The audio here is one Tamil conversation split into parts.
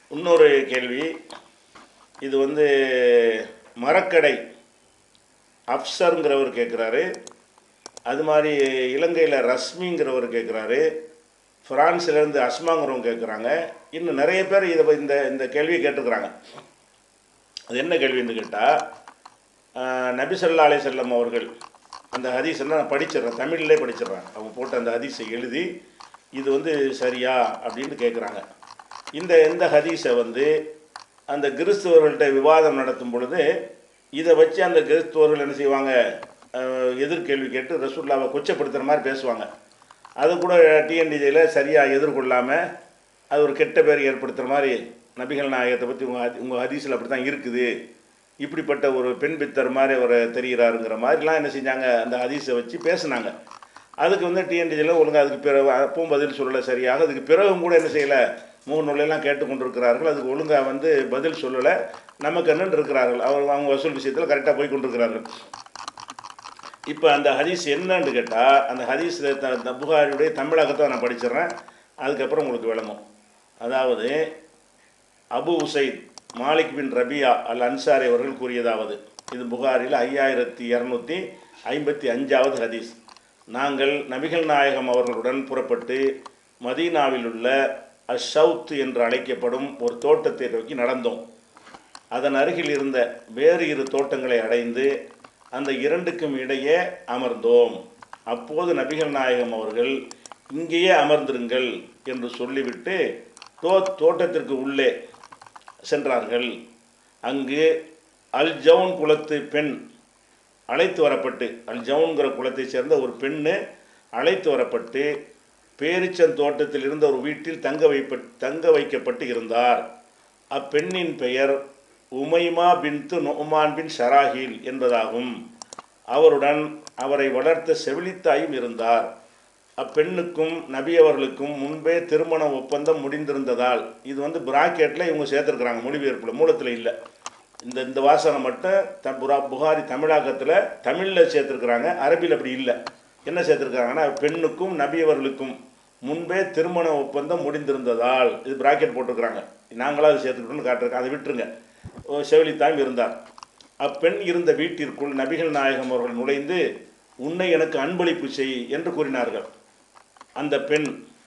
இன்னொரு கேள்வி இது வந்து மரக்கடை அப்சருங்கிறவர் கேட்குறாரு அது மாதிரி இலங்கையில் ரஸ்மிங்கிறவர் கேட்குறாரு ஃப்ரான்ஸ்லேருந்து அஸ்மாங்கிறவங்க கேட்குறாங்க இன்னும் நிறைய பேர் இதை ப- இந்த இந்த கேள்வியை கேட்டிருக்கிறாங்க அது என்ன கேள்வின்னு கேட்டால் நபி ஸல்லல்லாஹு அலைஹி செல்லம் அவர்கள் அந்த ஹதீஸெல்லாம் நான் படிச்சிடுறேன் தமிழ்லே படிச்சிடுறேன் அவங்க போட்ட அந்த ஹதீஸை எழுதி இது வந்து சரியா அப்படின்னு கேட்குறாங்க இந்த இந்த ஹதீஸை வந்து அந்த கிறிஸ்தவர்கள்ட்ட விவாதம் நடத்தும் பொழுது இதை வச்சு அந்த கிறிஸ்தவர்கள் என்ன செய்வாங்க அஹ், எதிர்கேள்வி கேட்டு ரசூல்லாவை கொச்சப்படுத்துகிற மாதிரி பேசுவாங்க அது கூட டிஎன்டிஜியில் சரியாக எதிர்கொள்ளாமல் அது ஒரு கெட்ட பேர் ஏற்படுத்துகிற மாதிரி நபிகள் நாயகத்தை பற்றி உங்கள் உங்கள் ஹதீஸில் அப்படி தான் இருக்குது இப்படிப்பட்ட ஒரு பெண் பித்தர் மாதிரி அவர் தெரிகிறாருங்கிற மாதிரிலாம் என்ன செஞ்சாங்க அந்த ஹதீஸை வச்சு பேசுனாங்க அதுக்கு வந்து டிஎன்டிஜியில் ஒழுங்காக அதுக்கு பிறகு அப்பவும் பதில் சொல்லலை சரியாக அதுக்கு பிறகும் கூட என்ன செய்யலை மூணு நூலையெல்லாம் கேட்டுக்கொண்டிருக்கிறார்கள் அதுக்கு ஒழுங்காக வந்து பதில் சொல்லலை நமக்கு என்னன்னு இருக்கிறார்கள் அவர் அவங்க வசூல் விஷயத்தில் கரெக்டாக போய் கொண்டிருக்கிறார்கள் இப்போ அந்த ஹதீஸ் என்னன்னு கேட்டால் அந்த ஹதீஸ் த த- புகாரியுடைய தமிழகத்தை நான் படிச்சிடுறேன் அதுக்கப்புறம் உங்களுக்கு விளங்கும் அதாவது அபு உசைத் மாலிக் பின் ரபியா அல் அன்சாரி அவர்கள் கூறியதாவது இது புகாரில் ஐயாயிரத்தி இரநூத்தி ஐம்பத்தி அஞ்சாவது ஹதீஸ் நாங்கள் நபிகள் நாயகம் அவர்களுடன் புறப்பட்டு மதீனாவில் உள்ள அஷவுத் என்று அழைக்கப்படும் ஒரு தோட்டத்தை நோக்கி நடந்தோம் அதன் அருகில் இருந்த வேறு இரு தோட்டங்களை அடைந்து அந்த இரண்டுக்கும் இடையே அமர்ந்தோம் அப்போது நபிகள் நாயகம் அவர்கள் இங்கேயே அமர்ந்திருங்கள் என்று சொல்லிவிட்டு தோ தோட்டத்திற்கு உள்ளே சென்றார்கள் அங்கு அல் ஜவுன் குலத்து பெண் அழைத்து வரப்பட்டு அல் ஜவுன்கிற குலத்தைச் சேர்ந்த ஒரு பெண்ணு அழைத்து வரப்பட்டு பேரிச்சன் தோட்டத்தில் இருந்த ஒரு வீட்டில் தங்க வைப்ப தங்க வைக்கப்பட்டு இருந்தார் அப்பெண்ணின் பெயர் உமைமா பின்து நொமான் பின் ஷராஹில் என்பதாகும் அவருடன் அவரை வளர்த்த செவிலித்தாயும் இருந்தார் அப்பெண்ணுக்கும் நபி அவர்களுக்கும் முன்பே திருமண ஒப்பந்தம் முடிந்திருந்ததால் இது வந்து பிராக்கெட்டில் இவங்க சேர்த்துருக்குறாங்க மொழிபெயர்ப்பில் மூலத்தில் இல்லை இந்த இந்த வாசனை மட்டும் த புரா புகாரி தமிழாக்கத்தில் தமிழில் சேர்த்துருக்குறாங்க அரபியில் அப்படி இல்லை என்ன சேர்த்துருக்காங்கன்னா பெண்ணுக்கும் நபி அவர்களுக்கும் முன்பே திருமண ஒப்பந்தம் முடிந்திருந்ததால் இது பிராக்கெட் போட்டிருக்கிறாங்க நாங்களாக அது சேர்த்துக்கிட்டோம்னு காட்டிருக்கோம் அதை விட்டுருங்க ஓ, செவிலித்தாயும் இருந்தார் அப்பெண் இருந்த வீட்டிற்குள் நபிகள் நாயகம் அவர்கள் நுழைந்து உன்னை எனக்கு அன்பளிப்பு செய் என்று கூறினார்கள் அந்த பெண்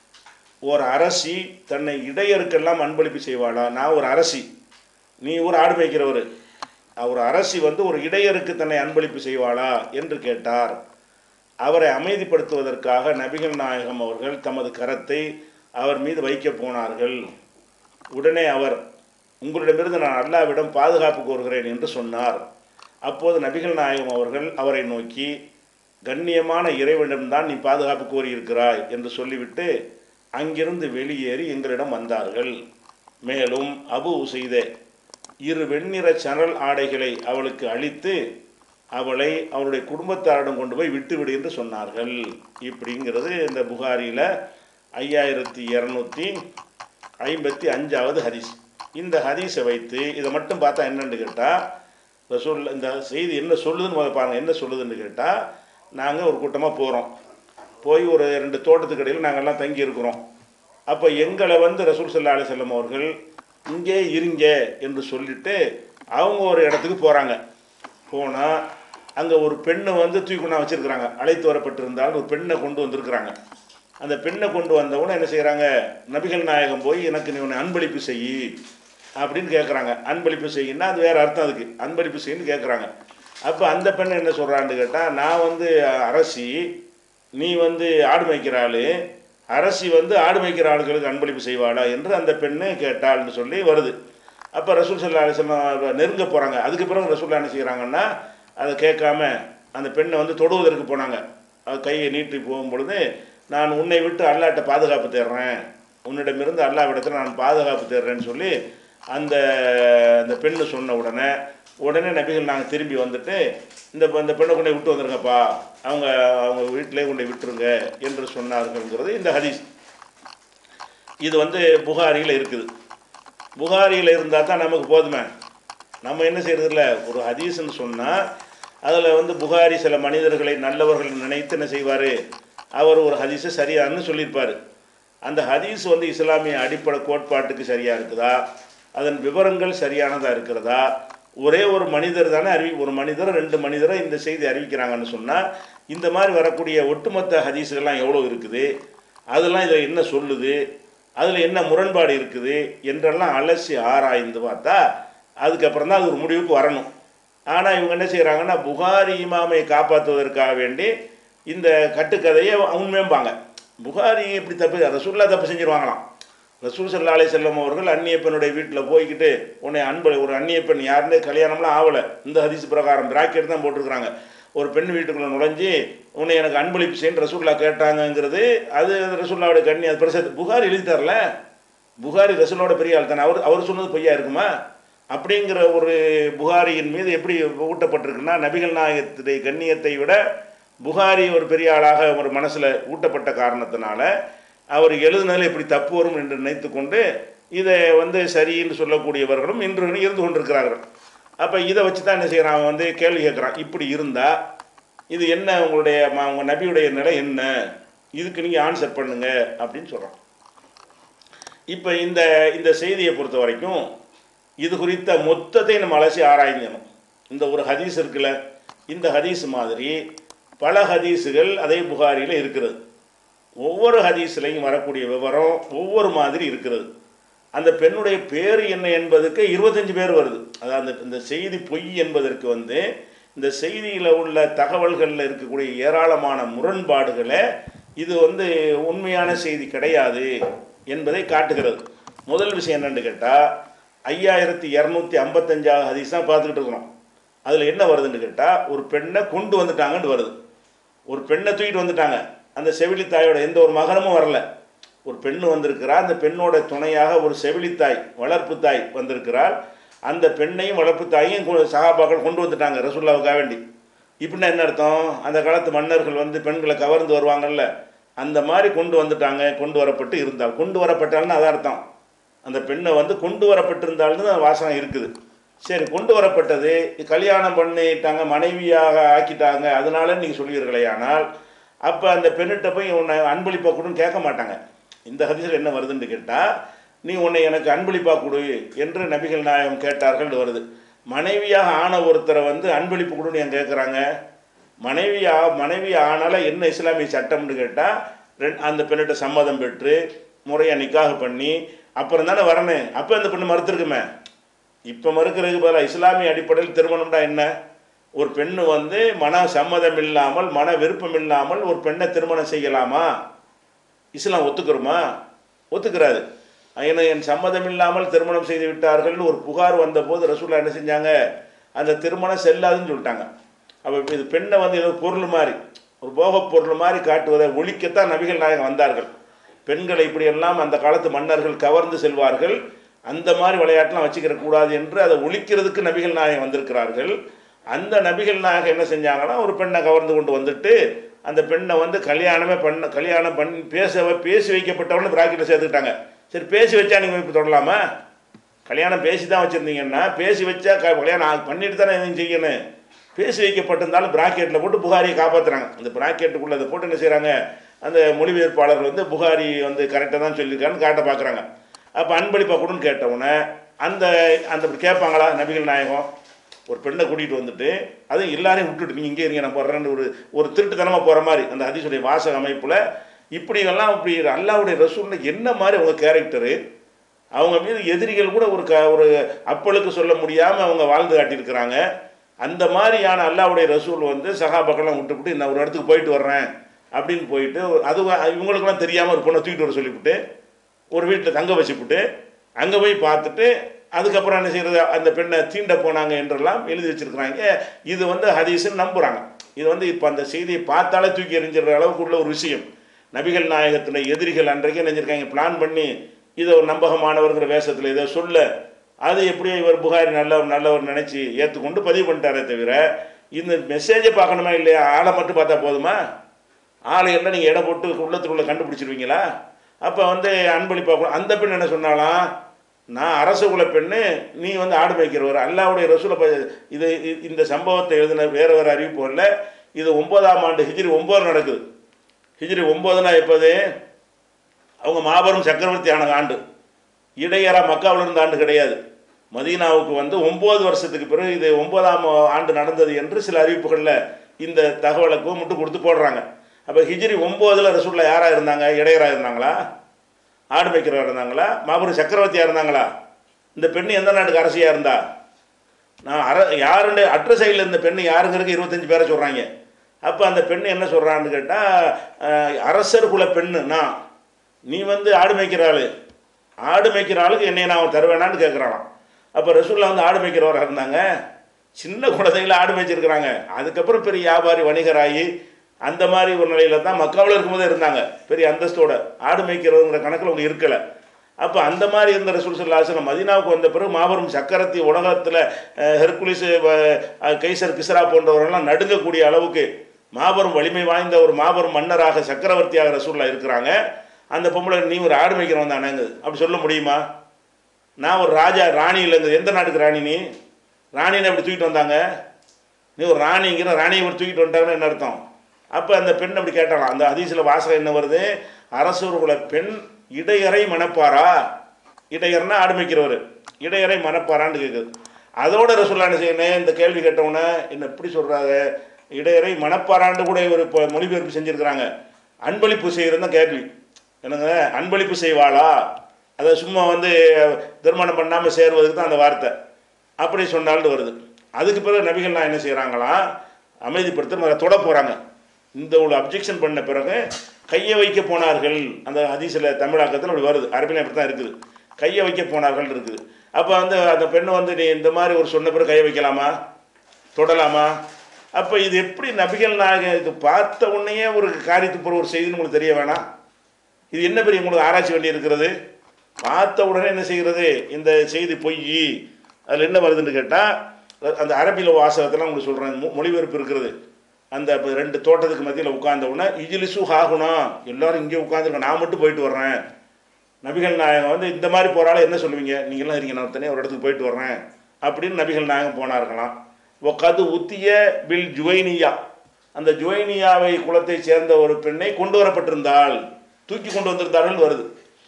ஒரு அரசி தன்னை இடையருக்கெல்லாம் அன்பளிப்பு செய்வாளா நான் ஒரு அரசி நீ ஒரு ஆடு மேய்க்கிறவர் ஒரு அரசி வந்து ஒரு இடையருக்கு தன்னை அன்பளிப்பு செய்வாளா என்று கேட்டார் அவரை அமைதிப்படுத்துவதற்காக நபிகள் நாயகம் அவர்கள் தமது கரத்தை அவர் மீது வைக்கப் போனார்கள் உடனே அவர் உங்களிடமிருந்து நான் அல்லாவிடம் பாதுகாப்பு கோருகிறேன் என்று சொன்னார் அப்போது நபிகள் நாயகம் அவர்கள் அவரை நோக்கி கண்ணியமான இறைவனிடம்தான் நீ பாதுகாப்பு கோரியிருக்கிறாய் என்று சொல்லிவிட்டு அங்கிருந்து வெளியேறி எங்களிடம் வந்தார்கள் மேலும் அபு உசைதே இரு வெண்ணிற சணல் ஆடைகளை அவளுக்கு அளித்து அவளை அவருடைய குடும்பத்தாரிடம் கொண்டு போய் விட்டுவிடு என்று சொன்னார்கள் இப்படிங்கிறது இந்த புகாரியில் ஐயாயிரத்தி இரநூத்தி ஐம்பத்தி அஞ்சாவது ஹதீஸ் இந்த ஹதீஸை வைத்து இதை மட்டும் பார்த்தா என்னன்னு கேட்டால் ரசூல் இந்த செய்தி என்ன சொல்லுதுன்னு முதல்ல பாருங்கள் என்ன சொல்லுதுன்னு கேட்டால் நாங்கள் ஒரு கூட்டமாக போகிறோம் போய் ஒரு ரெண்டு தோட்டத்துக்கு இடையில் நாங்கள்லாம் தங்கி இருக்கிறோம் அப்போ எங்களை வந்து ரசூல் சல்லா அலி செல்லம் அவர்கள் இங்கே இருங்க என்று சொல்லிட்டு அவங்க ஒரு இடத்துக்கு போகிறாங்க போனால் அங்கே ஒரு பெண்ணை வந்து தூக்கி கொண்டா வச்சுருக்குறாங்க அழைத்து வரப்பட்டிருந்தால் ஒரு பெண்ணை கொண்டு வந்திருக்கிறாங்க அந்த பெண்ணை கொண்டு வந்தவுடனே என்ன செய்கிறாங்க நபிகள் நாயகம் போய் எனக்கு நீ உன்னை அன்பளிப்பு செய் அப்படின்னு கேட்குறாங்க அன்பளிப்பு செய்யின்னா அது வேறு அர்த்தம் அதுக்கு அன்பளிப்பு செய்யுன்னு கேட்குறாங்க அப்போ அந்த பெண் என்ன சொல்கிறான்னு கேட்டால் நான் வந்து அரசி நீ வந்து ஆடு மேய்க்கிற ஆளு அரசி வந்து ஆடு மேய்க்கிற ஆளுகளுக்கு அன்பளிப்பு செய்வாளா என்று அந்த பெண்ணு கேட்டாள்னு சொல்லி வருது அப்போ ரசூல் சல்லா அலிஸ்லாம் நெருங்க போகிறாங்க அதுக்கு பிறகு ரசூல்லா என்ன செய்கிறாங்கன்னா அதை கேட்காம அந்த பெண்ணை வந்து தொடுவதற்கு போனாங்க அது கையை நீட்டி போகும் பொழுது நான் உன்னை விட்டு அல்லாட்ட பாதுகாப்பு தேடுறேன் உன்னிடமிருந்து அல்லாவிடத்தில் நான் பாதுகாப்பு தேடுறேன்னு சொல்லி அந்த அந்த பெண்ணு சொன்ன உடனே உடனே நபிகள் நாங்கள் திரும்பி வந்துட்டு இந்த இந்த பெண்ணை கொண்டு போய் விட்டு வந்துருங்கப்பா அவங்க அவங்க வீட்டிலே கொண்டு போய் விட்டுருங்க என்று சொன்னார்கள்ங்கிறது இந்த ஹதீஸ் இது வந்து புகாரியில் இருக்குது புகாரியில் இருந்தால் தான் நமக்கு போதுமே நம்ம என்ன செய்யறதில்ல ஒரு ஹதீஸ்ன்னு சொன்னால் அதில் வந்து புகாரி சில மனிதர்களை நல்லவர்கள் நினைத்து என்ன செய்வார் அவர் ஒரு ஹதீஸை சரியான்னு சொல்லியிருப்பார் அந்த ஹதீஸ் வந்து இஸ்லாமிய அடிப்படை கோட்பாட்டுக்கு சரியாக இருக்குதா அதன் விவரங்கள் சரியானதாக இருக்கிறதா ஒரே ஒரு மனிதர் தானே அறிவி ஒரு மனிதர் ரெண்டு மனிதரை இந்த செய்தி அறிவிக்கிறாங்கன்னு சொன்னால் இந்த மாதிரி வரக்கூடிய ஒட்டுமொத்த ஹதீஸுகள்லாம் எவ்வளோ இருக்குது அதெல்லாம் இதில் என்ன சொல்லுது அதில் என்ன முரண்பாடு இருக்குது என்றெல்லாம் அலசி ஆராய்ந்து பார்த்தா அதுக்கப்புறம் தான் அது ஒரு முடிவுக்கு வரணும் ஆனால் இவங்க என்ன செய்கிறாங்கன்னா புகாரி இமாமை காப்பாற்றுவதற்காக வேண்டி இந்த கட்டுக்கதையை உண்மையும்பாங்க புகாரி எப்படி தப்பு ரசூல்லா தப்பு செஞ்சிருவாங்களாம் ரசூல் சல்லா அலை செல்லம் அவர்கள் அந்நிய பெண்ணுடைய வீட்டில் போய்கிட்டு உன்னை அன்பு ஒரு அந்நிய பெண் யாருன்னே கல்யாணம்லாம் ஆகலை இந்த ஹதீஸ் பிரகாரம் பிராக்கெட் தான் போட்டிருக்கிறாங்க ஒரு பெண் வீட்டுக்குள்ளே நுழைஞ்சி உன்னை எனக்கு அன்பளிப்பு செய்யு ரசூல்லா கேட்டாங்கங்கிறது அது ரசூல்லாவோட கண்ணி அது பெருசு புகாரி எழுதி தரல புகாரி ரசூலோட பெரிய ஆள் தானே அவர் அவர் சொன்னது பொய்யா இருக்குமா அப்படிங்கிற ஒரு புகாரியின் மீது எப்படி ஊட்டப்பட்டிருக்குன்னா நபிகள் நாயகத்துடைய கண்ணியத்தை விட புகாரி ஒரு பெரிய ஆளாக ஒரு மனசில் ஊட்டப்பட்ட காரணத்தினால அவர் எழுதுனதில் எப்படி தப்பு வரும் என்று நினைத்து கொண்டு இதை வந்து சரின்னு சொல்லக்கூடியவர்களும் இன்று இருந்து கொண்டிருக்கிறார்கள் அப்போ இதை வச்சு தான் என்ன செய்கிறான் அவன் வந்து கேள்வி கேட்குறான் இப்படி இருந்தால் இது என்ன உங்களுடைய ம- உங்கள் நபியுடைய நிலை என்ன இதுக்கு நீங்கள் ஆன்சர் பண்ணுங்க அப்படின்னு சொல்கிறான் இப்போ இந்த இந்த செய்தியை பொறுத்த வரைக்கும் இது குறித்த மொத்தத்தை நம்ம அலசி ஆராய்ஞ்சணும் இந்த ஒரு ஹதீஸ் இருக்குல்ல இந்த ஹதீஸ் மாதிரி பல ஹதீஸுகள் அதே புகாரியில் இருக்கிறது ஒவ்வொரு ஹதீஸ்லையும் வரக்கூடிய விவரம் ஒவ்வொரு மாதிரி இருக்கிறது அந்த பெண்ணுடைய பேர் என்ன என்பதுக்கு இருபத்தஞ்சு பேர் வருது அதாவது அந்த இந்த செய்தி பொய் என்பதற்கு வந்து இந்த செய்தியில் உள்ள தகவல்களில் இருக்கக்கூடிய ஏராளமான முரண்பாடுகளை இது வந்து உண்மையான செய்தி கிடையாது என்பதை காட்டுகிறது முதல் விஷயம் என்னன்னு கேட்டால் ஐயாயிரத்தி இரநூத்தி ஐம்பத்தஞ்சாவது ஹதீஸ் தான் பார்த்துக்கிட்டு இருக்கிறோம் அதில் என்ன வருதுன்னு கேட்டால் ஒரு பெண்ணை கொண்டு வந்துட்டாங்கன்னு வருது ஒரு பெண்ணை தூக்கிட்டு வந்துட்டாங்க அந்த செவிலி தாயோட எந்த ஒரு மகனமும் வரல ஒரு பெண்ணு வந்திருக்கிறா அந்த பெண்ணோட துணையாக ஒரு செவிலி தாய் வளர்ப்பு தாய் வந்திருக்கிறாள் அந்த பெண்ணையும் வளர்ப்பு தாயையும் கொ- சகாபாக்கள் கொண்டு வந்துட்டாங்க ரசூல்லாவுக்காக வேண்டி இப்படின்னா என்ன அர்த்தம் அந்த காலத்து மன்னர்கள் வந்து பெண்களை கவர்ந்து வருவாங்கல்ல அந்த மாதிரி கொண்டு வந்துட்டாங்க கொண்டு வரப்பட்டு இருந்தால் கொண்டு வரப்பட்டால்னு அதான் அர்த்தம் அந்த பெண்ணை வந்து கொண்டு வரப்பட்டிருந்தால்னு அந்த வாசகம் இருக்குது சரி கொண்டு வரப்பட்டது கல்யாணம் பண்ணிட்டாங்க மனைவியாக ஆக்கிட்டாங்க அதனால நீங்கள் சொல்வீர்களே ஆனால் அப்போ அந்த பெண்ணிட்ட போய் உன்னை அன்பளிப்பா கொடுன்னு கேட்க மாட்டாங்க இந்த ஹதீஸில் என்ன வருதுன்னு கேட்டால் நீ உன்னை எனக்கு அன்பளிப்பா கொடு என்று நபிகள் நாயகம் கேட்டார்கள் வருது மனைவியாக ஆன ஒருத்தரை வந்து அன்பளிப்பு கொடுன்னு ஏன் கேட்குறாங்க மனைவியா மனைவி ஆனால என்ன இஸ்லாமிய சட்டம்னு கேட்டால் ரெண் அந்த பெண்ணிட்ட சம்மதம் பெற்று முறையாக நிக்காக பண்ணி அப்புறம் தானே வரணும் அப்போ அந்த பெண்ணு மறுத்துருக்குமே இப்போ மறுக்கிறதுக்கு பதிலாக இஸ்லாமிய அடிப்படையில் திருமணம்னா என்ன ஒரு பெண்ணு வந்து மன சம்மதம் இல்லாமல் மன விருப்பம் இல்லாமல் ஒரு பெண்ணை திருமணம் செய்யலாமா இஸ்லாம் ஒத்துக்கிறோமா ஒத்துக்கிறாது ஏன்னா என் சம்மதம் இல்லாமல் திருமணம் செய்து விட்டார்கள்னு ஒரு புகார் வந்தபோது ரசூல்லா என்ன செஞ்சாங்க அந்த திருமணம் செல்லாதுன்னு சொல்லிட்டாங்க அப்போ இது பெண்ணை வந்து ஏதோ பொருள் மாதிரி ஒரு போகப் பொருள் மாதிரி காட்டுவதை ஒழிக்கத்தான் நபிகள் நாயகம் வந்தார்கள் பெண்களை இப்படியெல்லாம் அந்த காலத்து மன்னர்கள் கவர்ந்து செல்வார்கள் அந்த மாதிரி விளையாட்டுலாம் வச்சுக்கிற கூடாது என்று அதை ஒழிக்கிறதுக்கு நபிகள் நாயகம் வந்திருக்கிறார்கள் அந்த நபிகள் நாயகம் என்ன செஞ்சாங்கன்னா ஒரு பெண்ணை கவர்ந்து கொண்டு வந்துட்டு அந்த பெண்ணை வந்து கல்யாணமே பண்ண கல்யாணம் பண்ணி பேச பேசி வைக்கப்பட்டவன்னு பிராக்கெட்டில் சேர்த்துக்கிட்டாங்க சரி பேசி வச்சா நீங்கள் இப்போ தொடலாமா கல்யாணம் பேசி தான் வச்சுருந்தீங்கன்னா பேசி வச்சா க கல்யாணம் ஆ- பண்ணிட்டு தானே எதுவும் செய்யணும் பேசி வைக்கப்பட்டிருந்தாலும் பிராக்கெட்டில் போட்டு புகாரியை காப்பாற்றுறாங்க அந்த பிராக்கெட்டுக்குள்ளே அதை போட்டு என்ன செய்கிறாங்க அந்த மொழிபெயர்ப்பாளர்கள் வந்து புகாரி வந்து கரெக்டாக தான் சொல்லியிருக்கான்னு காட்ட பார்க்குறாங்க அப்போ அன்பளிப்பா கொடுன்னு கேட்டவுடனே அந்த அந்த கேட்பாங்களா நபிகள் நாயகம் ஒரு பெண்ணை கூட்டிகிட்டு வந்துட்டு அதுவும் எல்லாரையும் விட்டுட்டு நீங்கள் இங்கே இருங்க நான் போடுறேன்னு ஒரு ஒரு திருட்டுத்தனமாக போகிற மாதிரி அந்த ஹதீஸுடைய வாசக அமைப்பில் இப்படியெல்லாம் இப்படி அல்லாவுடைய ரசூல்ல என்ன மாதிரி அவங்க கேரக்டரு அவங்க மீது எதிரிகள் கூட ஒரு க ஒரு அப்பளுக்கு சொல்ல முடியாமல் அவங்க வாழ்ந்து காட்டியிருக்கிறாங்க அந்த மாதிரியான அல்லாவுடைய ரசூல் வந்து சகாபக்கெல்லாம் விட்டுவிட்டு நான் ஒரு இடத்துக்கு போயிட்டு வர்றேன் அப்படின்னு போயிட்டு அது இவங்களுக்கெல்லாம் தெரியாமல் ஒரு பொண்ணை தூக்கிட்டு வர சொல்லிவிட்டு ஒரு வீட்டில் தங்க வச்சுப்புட்டு அங்கே போய் பார்த்துட்டு அதுக்கப்புறம் என்ன செய்யறது அந்த பெண்ணை தீண்ட போனாங்க என்றெல்லாம் எழுதி வச்சிருக்கிறாங்க இது வந்து ஹதீஸ்ன்னு நம்புகிறாங்க இது வந்து இப்போ அந்த செய்தியை பார்த்தாலே தூக்கி எறிஞ்சிடுற அளவுக்கு உள்ள ஒரு விஷயம் நபிகள் நாயகத்தின எதிரிகள் அன்றைக்கே நினைஞ்சிருக்காங்க பிளான் பண்ணி இதை ஒரு நம்பகமானவர்கிற வேஷத்தில் இதை சொல்ல அது எப்படியோ இவர் புகாரி நல்லவர் நல்லவர் நினச்சி ஏற்றுக்கொண்டு பதிவு பண்ணிட்டாரே தவிர இந்த மெசேஜை பார்க்கணுமா இல்லையா ஆளை மட்டும் பார்த்தா போதுமா ஆளை எல்லாம் நீங்கள் இடம் போட்டு உள்ளத்துக்குள்ளே கண்டுபிடிச்சிருவீங்களா அப்போ வந்து அன்பளிப்பா அந்த பெண் என்ன சொன்னாலாம் நான் அரச குல பெண்ணு நீ வந்து ஆடு மேய்க்கிறவர் அல்லாவுடைய ரசூலை ப- இது இ- இந்த சம்பவத்தை எழுதின வேற வேறு அறிவிப்பு இல்லை இது ஒன்பதாம் ஆண்டு ஹிஜ்ரி ஒம்பது நடக்குது ஹிஜ்ரி ஒம்பதுனா எப்போது அவங்க மாபெரும் சக்கரவர்த்தி ஆன ஆண்டு இடையரா மக்காவில் இருந்த ஆண்டு கிடையாது மதீனாவுக்கு வந்து ஒம்பது வருஷத்துக்கு பிறகு இது ஒன்பதாம் ஆண்டு நடந்தது என்று சில அறிவிப்புகளில் இந்த தகவலுக்கு முட்டு கொடுத்து போடுறாங்க அப்போ ஹிஜ்ரி ஒம்போதில் ரசூலில் யாராக இருந்தாங்க இடையரா இருந்தாங்களா ஆடு மேய்க்கிறவா இருந்தாங்களா மாபெரும் சக்கரவர்த்தியாக இருந்தாங்களா இந்த பெண் எந்த நாட்டுக்கு அரசியாக இருந்தா நான் அர யாருன்னு அற்ற சைடில் இந்த பெண் யாருங்கிறதுக்கு இருபத்தஞ்சி பேரை சொல்கிறாங்க அப்போ அந்த பெண் என்ன சொல்கிறான்னு கேட்டால் அரசர் குல பெண்ணு நான் நீ வந்து ஆடு மேய்க்கிற ஆளு ஆடு மேய்க்கிற ஆளுக்கு என்னை நான் தருவேனான்னு கேட்குறானாம் அப்போ ரசூல்லா வந்து ஆடு மேய்க்கிறவராக இருந்தாங்க சின்ன குழந்தைங்கள ஆடு மேய்ச்சிருக்கிறாங்க அதுக்கப்புறம் பெரிய வியாபாரி வணிகராகி அந்த மாதிரி ஒரு நிலையில தான் மக்காவில் இருக்கும்போதே இருந்தாங்க பெரிய அந்தஸ்தோட ஆடு மேய்க்கிறதுங்கிற கணக்கில் அவங்க இருக்கலை அப்போ அந்த மாதிரி இருந்த ரசூல் சல்லாசனம் மதீனாவுக்கு வந்த பிறகு மாபெரும் சக்கரத்தி உலகத்தில் ஹெர்குலிஸ் அஹ், கைசர் கிஸ்ரா போன்றவர்கள்லாம் நடுங்கக்கூடிய அளவுக்கு மாபெரும் வலிமை வாய்ந்த ஒரு மாபெரும் மன்னராக சக்கரவர்த்தியாக ரசூல்லா இருக்கிறாங்க அந்த பொம்பளை நீ ஒரு ஆடு மேய்க்கிறவன் தானேங்குது அப்படி சொல்ல முடியுமா நான் ஒரு ராஜா ராணி இல்லைங்க எந்த நாட்டுக்கு ராணி நீ ராணின்னு அப்படி தூக்கிட்டு வந்தாங்க நீ ஒரு ராணிங்கிற ராணியை ஒரு தூக்கிட்டு வந்துட்டாங்கன்னு என்ன அர்த்தம் அப்போ அந்த பெண் அப்படி கேட்டாலாம் அந்த ஹதீஸில் வாசகம் என்ன வருது அரசர்குல பெண் இடையறை மணப்பாரா இடையர்னா ஆடுமைக்கிறவர் இடையறை மணப்பாரான்னு கேட்குது அதோட ரசூல்லா என்ன செய்யணும் இந்த கேள்வி கேட்டவுடனே என்ன எப்படி சொல்கிறாங்க இடையறை மணப்பாரான்னு கூட ஒரு இப்போ மொழிபெயர்ப்பு செஞ்சுருக்கிறாங்க அன்பளிப்பு செய்கிறது தான் கேள்வி என்னங்க அன்பளிப்பு செய்வாளா அதை சும்மா வந்து திருமணம் பண்ணாமல் சேருவதுக்கு தான் அந்த வார்த்தை அப்படி சொன்னாலும் வருது அதுக்கு பிறகு நபிகள் நான் என்ன செய்கிறாங்களாம் அமைதிப்படுத்த தொட போகிறாங்க இந்த ஒரு அப்ஜெக்ஷன் பண்ண பிறகு கையை வைக்க போனார்கள் அந்த ஹதீஸில் தமிழாக்கத்தில் அப்படி வருது அரபியில் அப்படி தான் இருக்குது கையை வைக்க போனார்கள் இருக்குது அப்போ வந்து அந்த பெண்ணு வந்து நீ இந்த மாதிரி ஒரு சொன்ன பிறகு கையை வைக்கலாமா தொடலாமா அப்போ இது எப்படி நபிகள் நாயகம் இது பார்த்த உடனேயே ஒரு காரியத்துக்கு போகிற ஒரு செய்தின்னு உங்களுக்கு தெரிய வேணாம் இது என்ன பெரிய உங்களுக்கு ஆராய்ச்சி வேண்டி இருக்கிறது பார்த்த உடனே என்ன செய்கிறது இந்த செய்தி பொய் அதில் என்ன வருதுன்னு கேட்டால் அந்த அரபியில் வாசகத்தெல்லாம் உங்களுக்கு சொல்கிறேன் மொ- மொழிபெயர்ப்பு இருக்கிறது அந்த இப்ப ரெண்டு தோட்டத்துக்கு மத்தியில் உட்கார்ந்த உடனே இஜிலிசு ஹாகுனா எல்லாரும் இங்கே உட்காந்துருக்க நான் மட்டும் போயிட்டு வர்றேன் நபிகள் நாயகம் வந்து இந்த மாதிரி போகிறால என்ன சொல்லுவீங்க நீங்களாம் இருக்கீங்க நான் தனியாக ஒரு இடத்துக்கு போயிட்டு வர்றேன் அப்படின்னு நபிகள் நாயகம் போனார்களாம் ஒக்கது உத்திய பில் ஜுவைனியா அந்த ஜுவைனியாவை குலத்தை சேர்ந்த ஒரு பெண்ணை கொண்டு வரப்பட்டிருந்தாள் தூக்கி கொண்டு வந்திருந்தார்கள் வருது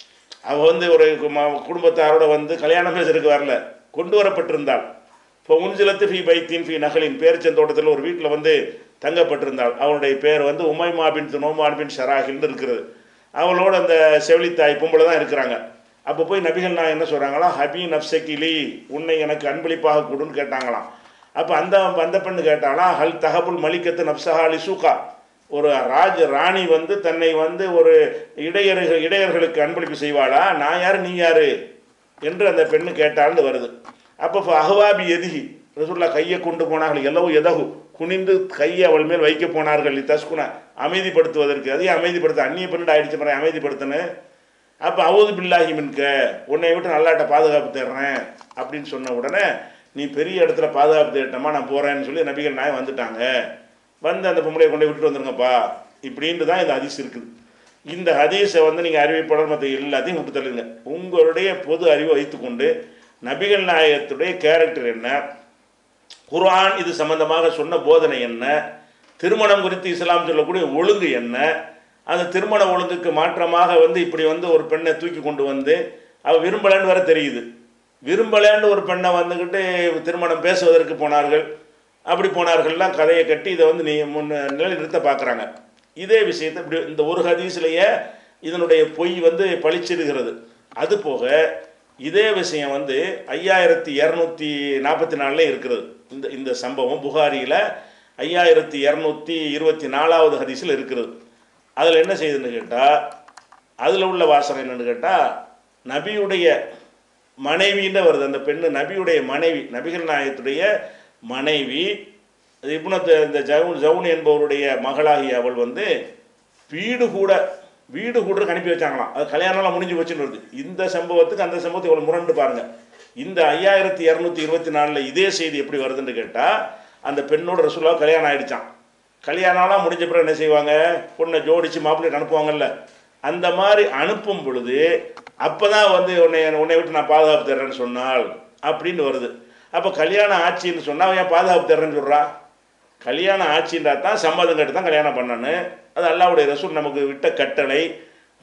அவ வந்து ஒரு ம- குடும்பத்தாரோட வந்து கல்யாணம் பேசுறதுக்கு வரல கொண்டு வரப்பட்டிருந்தாள் இப்போ உன்சிலத்து ஃபி பைத்தின் ஃபி நகலின் பேரிச்சந்தோட்டத்தில் ஒரு வீட்டில் வந்து தங்கப்பட்டிருந்தாள் அவளுடைய பேர் வந்து உமைமா பின் நோமான் பின் ஷராஹில்னு இருக்கிறது அவளோட அந்த செவிலித்தாய் பொம்பளை தான் இருக்கிறாங்க அப்போ போய் நபிகள் நான் என்ன சொல்கிறாங்களா ஹபி நப்சக்கிலி உன்னை எனக்கு அன்பளிப்பாக கொடுன்னு கேட்டாங்களாம் அப்போ அந்த அந்த பெண்ணு கேட்டாலாம் ஹல் தகபுல் மலிக்கத்து நப்சஹாலி சூகா ஒரு ராஜ ராணி வந்து தன்னை வந்து ஒரு இடையர்கள் இடையர்களுக்கு அன்பளிப்பு செய்வாளா நான் யாரு நீ யாரு என்று அந்த பெண்ணு கேட்டால்னு வருது அப்போ அஹ்வாபி எதிகி ரசூல்லா கையை கொண்டு போனார்கள் எல்லவோ எதகு குனிந்து கையை அவள் மேல் வைக்க போனார்கள் தஸ்குன அமைதிப்படுத்துவதற்கு அதையும் அமைதிப்படுத்த அந்நிய பெண்ணு ஆயிடுச்சு மாதிரி அமைதிப்படுத்தினு அப்போ அவுது பில்லாஹி மின்க உன்னை விட்டு நல்லாட்ட பாதுகாப்பு தேடுறேன் அப்படின்னு சொன்ன உடனே நீ பெரிய இடத்துல பாதுகாப்பு தேட்டமா நான் போகிறேன்னு சொல்லி நபிகள் நாயம் வந்துட்டாங்க வந்து அந்த பொம்பளையை கொண்டு போய் விட்டுட்டு வந்துருங்கப்பா இப்படின்ட்டு தான் இந்த ஹதீஸ் இருக்குது இந்த ஹதீஸை வந்து நீங்கள் அறிவிப்பாளர் மற்ற எல்லாத்தையும் விட்டு தள்ளுங்க உங்களுடைய பொது அறிவை வைத்துக்கொண்டு நபிகள் நாயகத்துடைய கேரக்டர் என்ன குர்ஆன் இது சம்பந்தமாக சொன்ன போதனை என்ன திருமணம் குறித்து இஸ்லாம் சொல்லக்கூடிய ஒழுங்கு என்ன அந்த திருமண ஒழுங்குக்கு மாற்றமாக வந்து இப்படி வந்து ஒரு பெண்ணை தூக்கி கொண்டு வந்து அவள் விரும்பலைன்னு வர தெரியுது விரும்பலைன்னு ஒரு பெண்ணை வந்துக்கிட்டு திருமணம் பேசுவதற்கு போனார்கள் அப்படி போனார்கள்லாம் கதையை கட்டி இதை வந்து நீ முன்ன நிலை நிறுத்த பார்க்குறாங்க இதே விஷயத்தை இப்படி இந்த ஒரு ஹதீஸ்லேயே இதனுடைய பொய் வந்து பளிச்சிடுகிறது அது போக இதே விஷயம் வந்து ஐயாயிரத்தி இரநூத்தி நாற்பத்தி நாலில் இருக்கிறது இந்த இந்த சம்பவம் புகாரியில் ஐயாயிரத்தி இரநூத்தி இருபத்தி நாலாவது ஹதீஸில் இருக்கிறது அதில் என்ன செய்யுதுன்னு கேட்டால் அதில் உள்ள வாசகம் என்னன்னு கேட்டால் நபியுடைய மனைவின்னு வருது அந்த பெண்ணு நபியுடைய மனைவி நபிகள் நாயகத்துடைய மனைவி இப்னத்து இந்த ஜவுன் ஜவுன் என்பவருடைய மகளாகிய அவள் வந்து வீடு கூட வீடு கூட அனுப்பி வச்சாங்களாம் அது கல்யாணம்லாம் முடிஞ்சு போச்சுன்னு வருது இந்த சம்பவத்துக்கு அந்த சம்பவத்தை இவ்வளோ முரண்டு பாருங்க இந்த ஐயாயிரத்தி இரநூத்தி இருபத்தி நாலில் இதே செய்தி எப்படி வருதுன்னு கேட்டால் அந்த பெண்ணோட ரசூலா கல்யாணம் ஆயிடுச்சான் கல்யாணம்லாம் முடிஞ்ச பிறகு என்ன செய்வாங்க பொண்ணை ஜோடிச்சு மாப்பிள்ளை அனுப்புவாங்கல்ல அந்த மாதிரி அனுப்பும் பொழுது அப்போ தான் வந்து உன்னை உன்னை விட்டு நான் பாதுகாப்பு தர்றேன்னு சொன்னால் அப்படின்னு வருது அப்போ கல்யாணம் ஆட்சின்னு சொன்னால் அவன் ஏன் பாதுகாப்பு தர்றேன்னு சொல்கிறான் கல்யாணம் ஆட்சின்றா தான் சம்மதம் கட்டு தான் கல்யாணம் பண்ணணும் அது அல்லாவுடைய ரசூல் நமக்கு விட்ட கட்டளை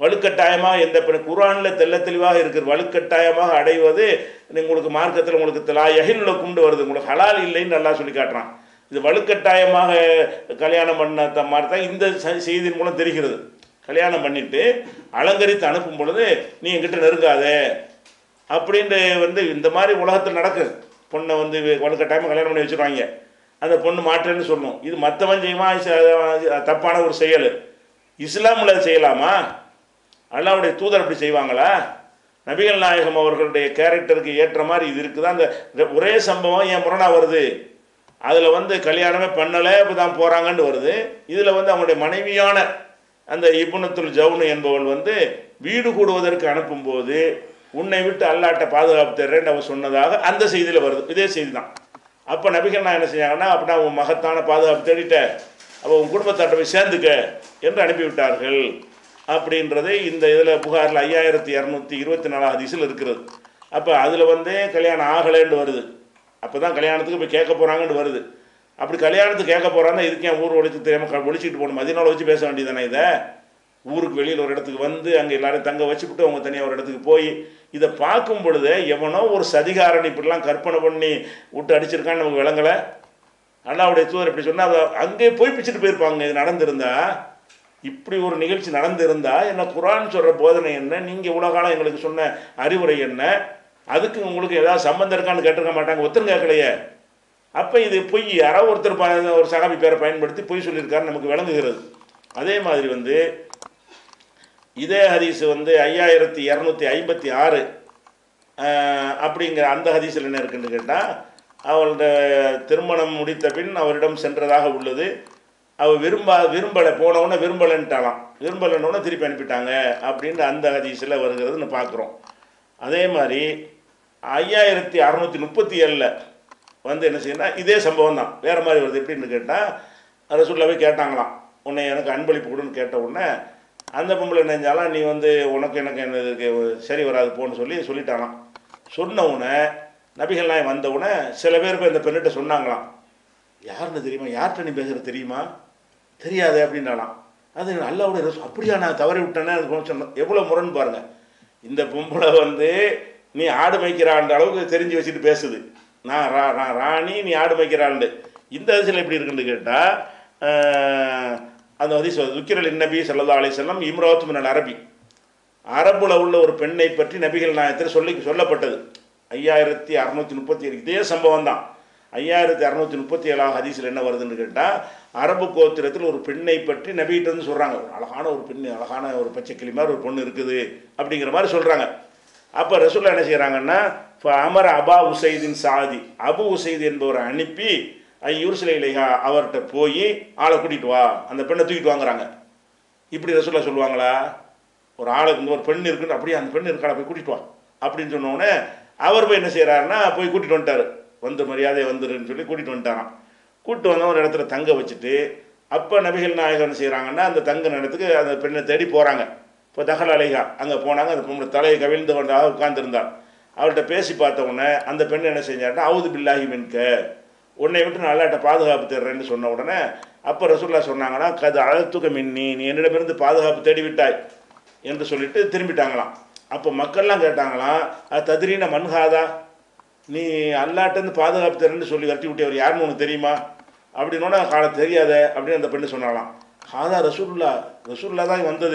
வலுக்கட்டாயமாக எந்த பெண் குரானில் தெள்ள தெளிவாக இருக்கிற வலுக்கட்டாயமாக அடைவது உங்களுக்கு மார்க்கத்தில் உங்களுக்கு தலா எகில்ல குண்டு வருது உங்களுக்கு ஹலால் இல்லைன்னு நல்லா சொல்லி காட்டுறான் இது வலுக்கட்டாயமாக கல்யாணம் பண்ண த- மாதிரி தான் இந்த செ- செய்தியின் மூலம் தெரிகிறது கல்யாணம் பண்ணிட்டு அலங்கரித்து அனுப்பும் பொழுது நீ என்கிட்ட நெருங்காதே அப்படின்ட்டு வந்து இந்த மாதிரி உலகத்தில் நடக்குது பொண்ணை வந்து வலுக்கட்டாயமாக கல்யாணம் பண்ணி வச்சுருவாங்க அந்த பொண்ணு மாற்றேன்னு சொல்லணும் இது மற்றவன் செய்வான் இது தப்பான ஒரு செயல் இஸ்லாமில் செய்யலாமா அல்லாவுடைய தூதர் அப்படி செய்வாங்களா நபிகள் நாயகம் அவர்களுடைய கேரக்டருக்கு ஏற்ற மாதிரி இது இருக்குதா அந்த இந்த ஒரே சம்பவம் ஏன் முரணா வருது அதில் வந்து கல்யாணமே பண்ணலை இப்போ தான் போகிறாங்கன்னு வருது இதில் வந்து அவங்களுடைய மனைவியான அந்த இபுனத்துல் ஜவுனு என்பவள் வந்து வீடு கூடுவதற்கு அனுப்பும்போது உன்னை விட்டு அல்லாட்ட பாதுகாப்பு தர்றேன்னு அவர் சொன்னதாக அந்த செய்தியில் வருது இதே செய்தி தான் அப்போ நபிகள் நான் என்ன செஞ்சாங்கன்னா அப்படின்னா உன் மகத்தான பாதுகாப்பு தேடிட்ட அப்போ உன் குடும்பத்தாட்ட போய் சேர்ந்துக்க என்று அனுப்பிவிட்டார்கள் அப்படின்றது இந்த இதில் புகாரில் ஐயாயிரத்தி இரநூத்தி இருபத்தி நாலாம் ஹதீஸில் இருக்கிறது அப்போ அதில் வந்து கல்யாணம் ஆகலைன்னு வருது அப்போ தான் கல்யாணத்துக்கு போய் கேட்க போகிறாங்கன்னு வருது அப்படி கல்யாணத்துக்கு கேட்க போகிறாங்கன்னா இதுக்கு ஏன் ஊர் ஒழிச்சு தெரியாமல் ஒழிச்சிட்டு போகணும் மதியனால வச்சு பேச வேண்டியதானே இதை ஊருக்கு வெளியில் ஒரு இடத்துக்கு வந்து அங்கே எல்லாரும் தங்க வச்சுவிட்டு அவங்க தனியாக ஒரு இடத்துக்கு போய் இதை பார்க்கும் பொழுது எவனோ ஒரு சதிகாரன் இப்படிலாம் கற்பனை பண்ணி விட்டு அடிச்சிருக்கான்னு நமக்கு விளங்கலை அல்லாவுடைய தூதர் இப்படி சொன்னால் அங்கே போய் பிச்சுட்டு போயிருப்பாங்க இது நடந்திருந்தா இப்படி ஒரு நிகழ்ச்சி நடந்திருந்தா என்ன குரான் சொல்கிற போதனை என்ன நீங்கள் இவ்வளோ காலம் எங்களுக்கு சொன்ன அறிவுரை என்ன அதுக்கு உங்களுக்கு ஏதாவது சம்மந்தம் இருக்கான்னு கேட்டிருக்க மாட்டாங்க ஒருத்தரும் கேட்கலையே அப்போ இது பொய் யாரோ ஒருத்தர் ப- ஒரு சகாபி பேரை பயன்படுத்தி பொய் சொல்லியிருக்காரு நமக்கு விளங்குகிறது அதே மாதிரி வந்து இதே ஹதீஸ் வந்து ஐயாயிரத்தி இரநூத்தி ஐம்பத்தி ஆறு அப்படிங்கிற அந்த ஹதீஸில் என்ன இருக்குன்னு கேட்டால் அவளோட திருமணம் முடித்த பின் அவரிடம் சென்றதாக உள்ளது அவள் விரும்பா விரும்பலை போனவுடனே விரும்பலைன்ட்டாலாம் விரும்பலைன்னொடனே திருப்பி அனுப்பிட்டாங்க அப்படின்னு அந்த ஹதீஸில் வருகிறதுன்னு பார்க்குறோம் அதே மாதிரி ஐயாயிரத்தி அறநூற்றி முப்பத்தி ஏழில் வந்து என்ன செய்யணும் இதே சம்பவம் தான் வேறு மாதிரி வருது எப்படின்னு கேட்டால் ரசூல்லாவே கேட்டாங்களாம் உன்னை எனக்கு அன்பளிப்பு கொடுன்னு கேட்ட உடனே அந்த பொம்பளை நினைஞ்சாலாம் நீ வந்து உனக்கு எனக்கு என்ன இதுக்கு சரி வராது போன்னு சொல்லி சொல்லிட்டானாம் சொன்ன உடனே நபிகள் நாயம் வந்த உடனே சில பேர் போய் இந்த பெண்ணிட்ட சொன்னாங்களாம் யாருன்னு தெரியுமா யார்கிட்ட நீ பேசுகிற தெரியுமா தெரியாது அப்படின்னாலாம் அது அல்லாவுடைய ரசூல் அப்படியா நான் தவறி விட்டேனே அது கொஞ்சம் சொன்ன எவ்வளோ முரண் பாருங்க இந்த பொம்பளை வந்து நீ ஆடு மேய்க்கிறான்ற அளவுக்கு தெரிஞ்சு வச்சுட்டு பேசுது நான் ரா நான் ராணி நீ ஆடு மேய்க்கிறாண்டு இந்த அதிசயம் எப்படி இருக்குன்னு கேட்டால் அந்த ஹதீஸ் துக்கிரல் நபி ஸல்லல்லாஹு அலைஹி வஸல்லம் இம்ராத்து மினல் அரபி அரபுல உள்ள ஒரு பெண்ணை பற்றி நபிகள் நாயத்தில் சொல்லி சொல்லப்பட்டது ஐயாயிரத்தி அறநூற்றி முப்பத்தி ஏழு இதே சம்பவம் தான் ஐயாயிரத்தி அறநூற்றி முப்பத்தி ஏழாவது ஹதீஸில் என்ன வருதுன்னு கேட்டால் அரபு கோத்திரத்தில் ஒரு பெண்ணை பற்றி நபிகிட்ட இருந்து சொல்கிறாங்க ஒரு அழகான ஒரு பெண் அழகான ஒரு பச்சை கிளி மாதிரி ஒரு பொண்ணு இருக்குது அப்படிங்கிற மாதிரி சொல்கிறாங்க அப்போ ரசூல்லா என்ன செய்கிறாங்கன்னா இப்போ அமர அபா உசைதின் சாதி அபு உசைது என்பவரை அனுப்பி ஐயூர் சிலை இலையா அவர்கிட்ட போய் ஆளை கூட்டிகிட்டு வா அந்த பெண்ணை தூக்கிட்டு வாங்குறாங்க இப்படி ரசூல்லா சொல்லுவாங்களா ஒரு ஆளுக்கு இங்க ஒரு பெண் இருக்குன்னு அப்படியே அந்த பெண் இருக்காளா போய் கூட்டிட்டு வா அப்படின்னு சொன்ன உடனே அவர் போய் என்ன செய்கிறாருன்னா போய் கூட்டிட்டு வந்துட்டாரு வந்து மரியாதை வந்துருன்னு சொல்லி கூட்டிட்டு வந்துட்டாராம் கூட்டு வந்த ஒரு இடத்துல தங்க வச்சுட்டு அப்போ நபிகள் நாயகர் என்ன செய்கிறாங்கன்னா அந்த தங்க இடத்துக்கு அந்த பெண்ணை தேடி போகிறாங்க இப்போ தகல் அலைகா அங்கே போனாங்க அந்த பொண்ணு தலையை கவிழ்ந்து கொண்டாக உட்கார்ந்துருந்தார் அவர்கிட்ட பேசி பார்த்த உடனே அந்த பெண் என்ன செஞ்சாருன்னா அவுது பில்லாகி மின்க உன்னை விட்டு நான் அல்லாட்ட பாதுகாப்பு தர்றேன்னு சொன்ன உடனே அப்போ ரசூல்லா சொன்னாங்கன்னா கது அழத்துக்க மின்னி நீ என்னிடமிருந்து பாதுகாப்பு தேடி விட்டாய் என்று சொல்லிட்டு திரும்பிட்டாங்களாம் அப்போ மக்கள்லாம் கேட்டாங்களாம் அது ததிரீன மன்ஹாதா நீ அல்லாட்டேருந்து பாதுகாப்பு தரேன்னு சொல்லி விரட்டி விட்டவர் யாருன்னு உனக்கு தெரியுமா அப்படின்னோட கால தெரியாத அப்படின்னு அந்த பெண்ணு சொன்னாலாம் ஹாதா ரசூல்லா ரசூல்லா தான் வந்தது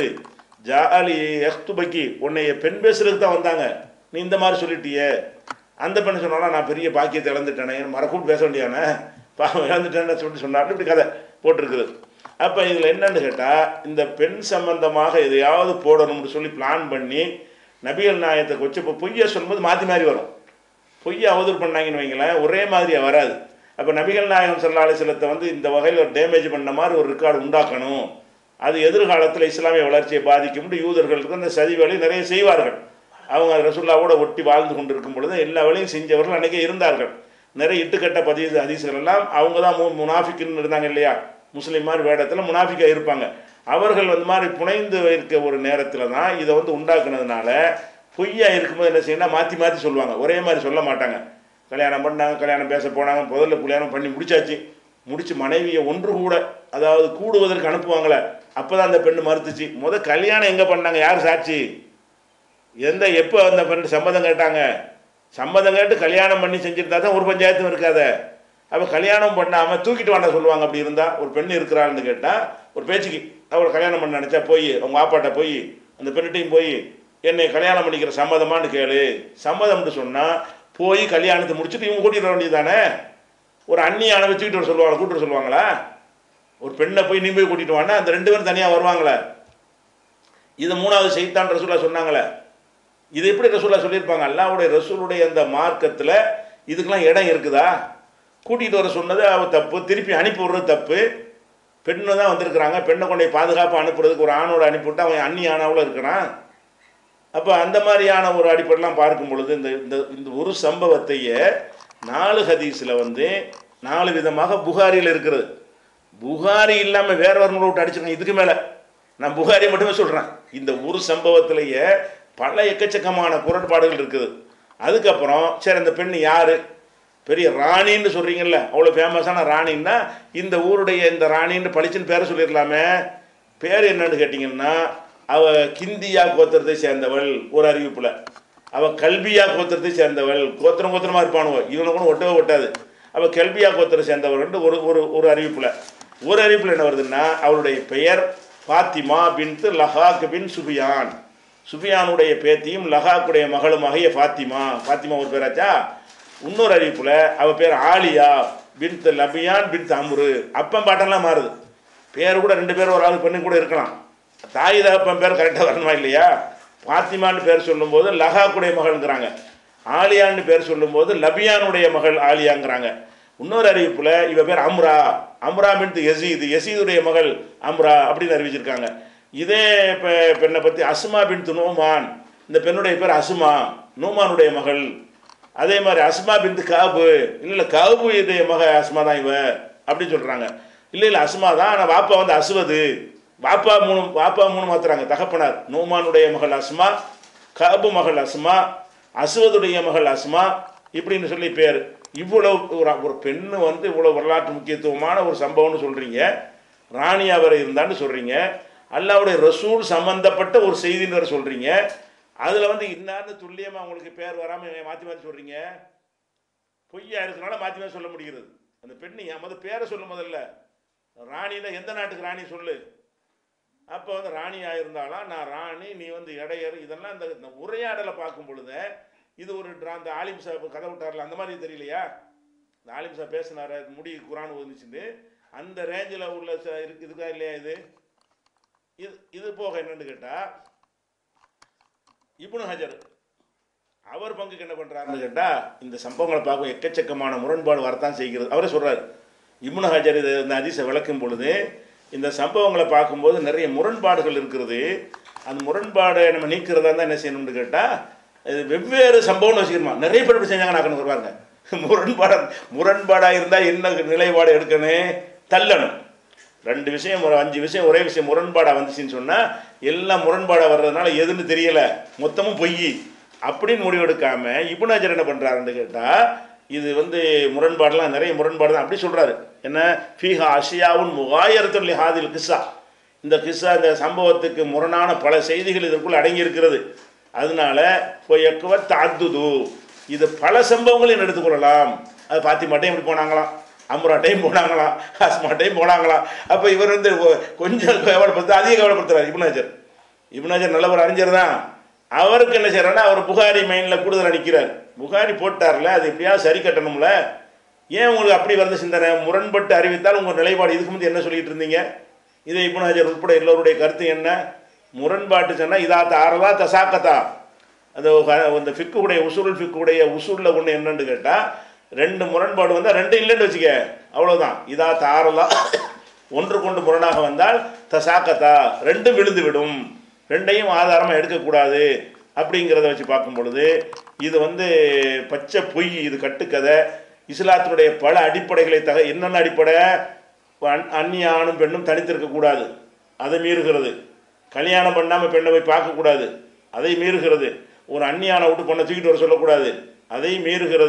ஜாலி எஹ்துபக்கி உன்னை பெண் பேசுறதுக்கு தான் வந்தாங்க நீ இந்த மாதிரி சொல்லிட்டியே அந்த பெண்ணு சொன்னாலும் நான் பெரிய பாக்கியத்தை இழந்துட்டேனே மறக்கூட்டு பேச வேண்டியானே பாவம் இழந்துட்டேன்னு சொல்லிட்டு சொன்னார் இப்படி கதை போட்டிருக்குது அப்போ இதில் என்னன்னு கேட்டால் இந்த பெண் சம்பந்தமாக எதையாவது போடணும்னு சொல்லி பிளான் பண்ணி நபிகள் நாயத்தை கொச்சு இப்போ பொய்யை சொல்லும்போது மாற்றி மாறி வரும் பொய்யை அவதூறு பண்ணாங்கன்னு வைங்களேன் ஒரே மாதிரியா வராது அப்போ நபிகள் நாயகம் சல்லா அலிஸ்லத்தை வந்து இந்த வகையில் ஒரு டேமேஜ் பண்ண மாதிரி ஒரு ரெக்கார்டு உண்டாக்கணும் அது எதிர்காலத்தில் இஸ்லாமிய வளர்ச்சியை பாதிக்கும் யூதர்களுக்கு அந்த சதி வேலையை நிறைய செய்வார்கள் அவங்க ரசுல்லாவோட ஒட்டி வாழ்ந்து கொண்டிருக்கும் பொழுது எல்லா வேலையும் செஞ்சவர்கள் அன்றைக்கே இருந்தார்கள் நிறைய இட்டுக்கட்ட பதிவு ஹதீஸ்கள் எல்லாம் அவங்க தான் மு முனாஃபிக்குன்னு இருந்தாங்க இல்லையா முஸ்லீம் மாதிரி வேடத்தில் முனாஃபிக்காக இருப்பாங்க அவர்கள் வந்து மாதிரி புனைந்து இருக்க ஒரு நேரத்தில் தான் இதை வந்து உண்டாக்குனதுனால பொய்யா இருக்கும்போது என்ன செய்யணும் மாற்றி மாற்றி சொல்லுவாங்க ஒரே மாதிரி சொல்ல மாட்டாங்க கல்யாணம் பண்ணாங்க கல்யாணம் பேச போனாங்க முதல்ல கல்யாணம் பண்ணி முடிச்சாச்சு முடிச்சு மனைவியை ஒன்று கூட அதாவது கூடுவதற்கு அனுப்புவாங்களே அப்போ தான் அந்த பெண்ணு மறுத்துச்சு முத கல்யாணம் எங்கே பண்ணாங்க யார் சாட்சி எந்த எப்போ அந்த பெண் சம்மதம் கேட்டாங்க சம்மதம் கேட்டு கல்யாணம் பண்ணி செஞ்சிருந்தா தான் ஒரு பஞ்சாயத்தும் இருக்காத அப்போ கல்யாணம் பண்ணாமல் தூக்கிட்டு வாண்ட சொல்லுவாங்க அப்படி இருந்தால் ஒரு பெண் இருக்கிறாள்னு கேட்டால் ஒரு பேச்சுக்கு அவளை கல்யாணம் பண்ண நினச்சா போய் அவங்க ஆப்பாட்ட போய் அந்த பெண்ணிட்டையும் போய் என்னை கல்யாணம் பண்ணிக்கிற சம்மதமான்னு கேளு சம்மதம்னு சொன்னால் போய் கல்யாணத்தை முடிச்சுட்டு இவங்க கூட்டிட்டு வர வேண்டியது தானே ஒரு அந்நிய அணை வச்சுக்கிட்டு வர சொல்லுவாங்க கூட்டிட்டு வர சொல்லுவாங்களா ஒரு பெண்ணை போய் நீ போய் கூட்டிட்டு வானா அந்த ரெண்டு பேரும் தனியாக வருவாங்களே இது மூணாவது செய்தான் ரசூலா சொன்னாங்களே இது எப்படி ரசூலா சொல்லியிருப்பாங்க அல்லாவுடைய ரசூலுடைய அந்த மார்க்கத்தில் இதுக்கெல்லாம் இடம் இருக்குதா கூட்டிகிட்டு வர சொன்னது அவ தப்பு திருப்பி அனுப்பி விடுறது தப்பு பெண்ணு தான் வந்திருக்கிறாங்க பெண்ணை கொண்டு போய் பாதுகாப்பாக அனுப்புறதுக்கு ஒரு ஆணோட அனுப்பிவிட்டு அவன் அந்நி ஆணாவில் இருக்கிறான் அப்போ அந்த மாதிரியான ஒரு அடிப்படைலாம் பார்க்கும் பொழுது இந்த இந்த இந்த ஒரு சம்பவத்தையே நாலு ஹதீஸில் வந்து நாலு விதமாக புகாரியில் இருக்கிறது புகாரி இல்லாமல் வேற ஒரு விட்டு அடிச்சிருக்கேன் இதுக்கு மேலே நான் புகாரி மட்டுமே சொல்கிறேன் இந்த ஒரு சம்பவத்திலேயே பல எக்கச்சக்கமான குரட்பாடுகள் இருக்குது அதுக்கப்புறம் சரி அந்த பெண் யார் பெரிய ராணின்னு சொல்கிறீங்கல்ல அவ்வளோ ஃபேமஸான ராணின்னா இந்த ஊருடைய இந்த ராணின்னு பளிச்சுன்னு பேரை சொல்லிடலாமே பேர் என்னன்னு கேட்டிங்கன்னா அவ கிந்தியா கோத்திரத்தை சேர்ந்தவள் ஒரு அறிவிப்பில் அவ கல்வியா கோத்திரத்தை சேர்ந்தவள் கோத்திரம் கோத்திரமா இருப்பானுவோ இவனை கூட ஒட்டவே ஒட்டாது அவ கல்வியா கோத்திரம் சேர்ந்தவள் ஒரு ஒரு ஒரு அறிவிப்பில் ஒரு அறிவிப்பில் என்ன வருதுன்னா அவளுடைய பெயர் ஃபாத்திமா பின்த்து லஹாக் பின் சுபியான் சுபியானுடைய பேத்தியும் லஹாக்குடைய மகளுமாகிய ஃபாத்திமா ஃபாத்திமா ஒரு பேராச்சா இன்னொரு அறிவிப்புல அவ பேர் ஆலியா பின்த் லபியான் பின்த் அம்ரு அப்பன் பாட்டெல்லாம் மாறுது பேர் கூட ரெண்டு பேர் ஒரு ஆள் பெண்ணு கூட இருக்கலாம் தாய் தகப்பன் பேர் கரெக்டாக வரணுமா இல்லையா பாத்திமான்னு பேர் சொல்லும்போது லஹாக்குடைய மகள்ங்கிறாங்க ஆலியான்னு பேர் சொல்லும்போது லபியானுடைய மகள் ஆலியாங்கிறாங்க இன்னொரு அறிவிப்புல இவ பேர் அம்ரா அம்ரா பின்த் யசீத் யசீதுடைய மகள் அம்ரா அப்படின்னு அறிவிச்சிருக்காங்க இதே பெ பெண்ணை பற்றி அஸ்மா பின்த் நோமான் இந்த பெண்ணுடைய பேர் அசுமா நோமானுடைய மகள் அதே மாதிரி அஸ்மா பின்த் காபு இல்லை இல்லை காபு இது மக அஸ்மா தான் இவ அப்படின்னு சொல்கிறாங்க இல்லை இல்லை அஸ்மா தான் ஆனால் வாப்பா வந்து அசுவது வாப்பா மூணு வாப்பா மூணு மாத்துறாங்க தகப்பனார் நோமானுடைய மகள் அஸ்மா காபு மகள் அஸ்மா அசுவதுடைய மகள் அஸ்மா இப்படின்னு சொல்லி பேர் இவ்வளவு ஒரு ஒரு பெண்ணு வந்து இவ்வளோ வரலாற்று முக்கியத்துவமான ஒரு சம்பவம்னு சொல்கிறீங்க ராணியா வர இருந்தான்னு சொல்கிறீங்க அல்லாவுடைய ரசூல் சம்பந்தப்பட்ட ஒரு செய்தின்னு வேற சொல்கிறீங்க அதில் வந்து இன்னார்னு துல்லியமாக உங்களுக்கு பேர் வராமல் மாற்றி மாற்றி சொல்கிறீங்க பொய்யா இருக்கிறனால மாற்றி மாற்றி சொல்ல முடிகிறது அந்த பெண்ணு என் மொதல் பேரை சொல்லும் முதல்ல ராணின்னா எந்த நாட்டுக்கு ராணி சொல்லு அப்போ வந்து ராணியாக இருந்தாலும் நான் ராணி நீ வந்து இடையர் இதெல்லாம் இந்த இந்த உரையாடலை பார்க்கும் பொழுது இது ஒரு ட்ரா- அந்த ஆலிம் சாப் கதை விட்டார்ல அந்த மாதிரி தெரியலையா இந்த ஆலிம் சாப் பேசினார் முடி குரான் வந்துச்சுன்னு அந்த ரேஞ்சில் உள்ள ச- இருக்கு இருக்கா இல்லையா இது இது இது போக என்னன்னு கேட்டால் இப்னு ஹஜர் அவர் பங்குக்கு என்ன பண்ணுறாருன்னு கேட்டால் இந்த சம்பவங்களை பார்க்க எக்கச்சக்கமான முரண்பாடு வரத்தான் செய்கிறது அவரே சொல்கிறார் இப்னு ஹஜர் இது இந்த அதிசை விளக்கும் பொழுது இந்த சம்பவங்களை பார்க்கும்போது நிறைய முரண்பாடுகள் இருக்கிறது அந்த முரண்பாடை நம்ம நீக்கிறதா தான் என்ன செய்யணும்னு கேட்டால் இது வெவ்வேறு சம்பவம்னு வச்சுக்கணுமா நிறைய பேர் இப்படி செஞ்சாங்க நான் வருவாங்க முரண்பாட முரண்பாடாக இருந்தால் என்ன நிலைப்பாடு எடுக்கணும் தள்ளணும் ரெண்டு விஷயம் ஒரு அஞ்சு விஷயம் ஒரே விஷயம் முரண்பாடாக வந்துச்சுன்னு சொன்னால் எல்லாம் முரண்பாடாக வர்றதுனால எதுன்னு தெரியல மொத்தமும் பொய் அப்படின்னு முடிவெடுக்காம இபுனாஜர் என்ன பண்ணுறாருன்னு கேட்டால் இது வந்து முரண்பாடெல்லாம் நிறைய முரண்பாடு தான் அப்படி சொல்கிறாரு என்ன ஃபீஹா அஷியாவுன் முகாயிரத்துல் ஹாதில் கிஸ்ஸா இந்த கிஸ்ஸா இந்த சம்பவத்துக்கு முரணான பல செய்திகள் இதற்குள் அடங்கி இருக்கிறது அதனால எக்குவ தாத்துது இது பல சம்பவங்களையும் எடுத்துக்கொள்ளலாம் அது பாத்திமாட்டையும் இப்படி போனாங்களாம் அம்ராட்டையும் போனாங்களாம் ஹஸ்மாட்டையும் போனாங்களாம் அப்போ இவர் வந்து ஒ- கொஞ்சம் கவலைப்படுத்த அதிக கவலைப்படுத்துறாரு இப்னாஜர் இப்னாஜர் நல்ல ஒரு அறிஞர் தான் அவருக்கு என்ன செய்யறாருன்னா அவர் புகாரி மைண்டில் கூடுதல் அடிக்கிறார் புகாரி போட்டார்ல அது எப்படியாவது சரி கட்டணும்ல ஏன் உங்களுக்கு அப்படி வந்த சிந்தனை முரண்பட்டு அறிவித்தால் உங்கள் நிலைப்பாடு இதுக்கு முந்தைய என்ன சொல்லிட்டு இருந்தீங்க இதை இப்னாஜர் உட்பட எல்லோருடைய கருத்து என்ன முரண்பாட்டு சொன்னால் இதா தாரதா தசாக்கத்தா அந்த ஒ- அந்த ஃபிக்குடைய உசூல் ஃபிக்குடைய உசூலில் ஒன்று என்னன்னு கேட்டால் ரெண்டு முரண்பாடு வந்தால் ரெண்டு இல்லைன்னு வச்சுக்க அவ்வளோதான் இதா தாரலா ஒன்று கொண்டு முரணாக வந்தால் தசாக்கத்தா ரெண்டும் விழுந்து விடும் ரெண்டையும் ஆதாரமாக எடுக்கக்கூடாது அப்படிங்கிறத வச்சு பார்க்கும் பொழுது இது வந்து பச்சை பொய் இது கட்டுக்கதை இஸ்லாத்தினுடைய பல அடிப்படைகளை தக என்னென்ன அடிப்படை அன்- அந்நிய ஆணும் பெண்ணும் தனித்திருக்கக்கூடாது அதை மீறுகிறது கல்யாணம் பண்ணாமல் பெண்ணை போய் பார்க்கக்கூடாது அதை மீறுகிறது ஒரு அந்நியான விட்டு பொண்ணை தூக்கிட்டு வர சொல்லக்கூடாது அதை மீறுகிறது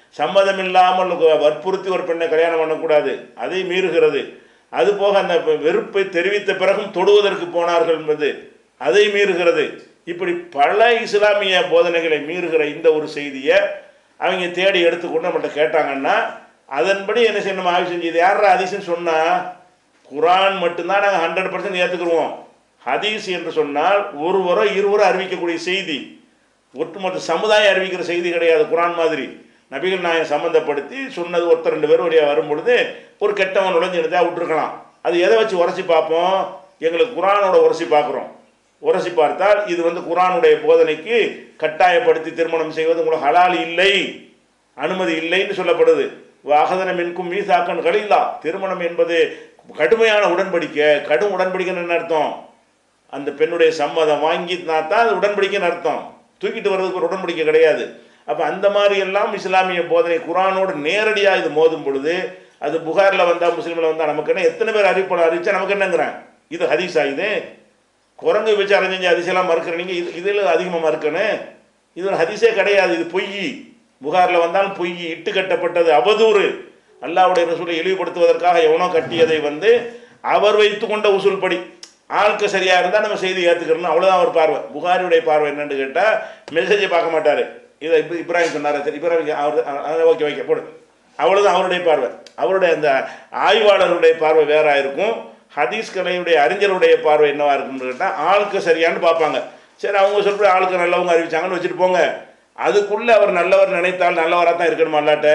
சம்மதம் இல்லாமல் வற்புறுத்தி ஒரு பெண்ணை கல்யாணம் பண்ணக்கூடாது அதை மீறுகிறது அதுபோக அந்த வெறுப்பை தெரிவித்த பிறகும் தொடுவதற்கு போனார்கள் என்பது அதை மீறுகிறது இப்படி பல இஸ்லாமிய போதனைகளை மீறுகிற இந்த ஒரு செய்தியை அவங்க தேடி எடுத்துக்கொண்டு நம்மள்ட்ட கேட்டாங்கன்னா அதன்படி என்ன செய்யணும் ஆய்வு செஞ்சு இது யாரா அதிசயம் சொன்னால் குரான் மட்டும்தான் நாங்கள் ஹண்ட்ரட் பர்சன்ட் ஏற்றுக்குருவோம் ஹதீஸ் என்று சொன்னால் ஒருவரோ இருவரோ அறிவிக்கக்கூடிய செய்தி ஒட்டுமொத்த சமுதாயம் அறிவிக்கிற செய்தி கிடையாது குரான் மாதிரி நபிகள் நாயகம் சம்மந்தப்படுத்தி சொன்னது ஒருத்தர் ரெண்டு பேர் வழியாக வரும் பொழுது ஒரு கெட்டவன் நுழைஞ்சு எடுத்தா விட்டுருக்கலாம் அது எதை வச்சு உரசி பார்ப்போம் எங்களுக்கு குரானோட உரசி பார்க்குறோம் உரசி பார்த்தால் இது வந்து குரானுடைய போதனைக்கு கட்டாயப்படுத்தி திருமணம் செய்வது உங்களுக்கு ஹலால் இல்லை அனுமதி இல்லைன்னு சொல்லப்படுது வாகதன மின்கும் மீசாக்கன் கலில்லா திருமணம் என்பது கடுமையான உடன்படிக்கை கடும் உடன்படிக்கைன்னு என்ன அர்த்தம் அந்த பெண்ணுடைய சம்மதம் வாங்கினா தான் அது உடன்படிக்கைன்னு அர்த்தம் தூக்கிட்டு வர்றதுக்கு ஒரு உடன்படிக்கை கிடையாது அப்போ அந்த மாதிரி எல்லாம் இஸ்லாமிய போதனை குரானோடு நேரடியாக இது மோதும் பொழுது அது புகாரில் வந்தால் முஸ்லீமில் வந்தால் நமக்கு என்ன எத்தனை பேர் அறிவிப்பாளர் அறிவிச்சா நமக்கு என்னங்கிறேன் இது ஹதீஸா இது குரங்கு விசாரம் செஞ்சு அதிசயெல்லாம் மறுக்கிறீங்க இது இதில் அதிகமாக மறுக்கணும் இது ஒரு ஹதீஸே கிடையாது இது பொய் புகாரில் வந்தாலும் பொய் இட்டு கட்டப்பட்டது அவதூறு அல்லாவுடைய ரசூலை இழிவுபடுத்துவதற்காக எவனோ கட்டியதை வந்து அவர் வைத்து கொண்ட உசூல் படி ஆளுக்கு சரியாக இருந்தால் நம்ம செய்தி ஏற்றுக்கிறோம் அவ்வளோதான் அவர் பார்வை புகாரியுடைய பார்வை என்னன்னு கேட்டால் மெசேஜை பார்க்க மாட்டார் இதை இப்போ இப்ராஹிம் சொன்னார் சரி இப்ராஹிம் அவர் ஓகே ஓகே போடு அவ்வளோதான் அவருடைய பார்வை அவருடைய அந்த ஆய்வாளருடைய பார்வை வேற இருக்கும் ஹதீஸ் கலையுடைய அறிஞருடைய பார்வை என்னவா இருக்கும்னு கேட்டால் ஆளுக்கு சரியான்னு பார்ப்பாங்க சரி அவங்க சொல்கிற ஆளுக்கு நல்லவங்க அறிவிச்சாங்கன்னு வச்சுட்டு போங்க அதுக்குள்ளே அவர் நல்லவர் நினைத்தால் நல்லவராக தான் இருக்கணுமா அல்லாட்ட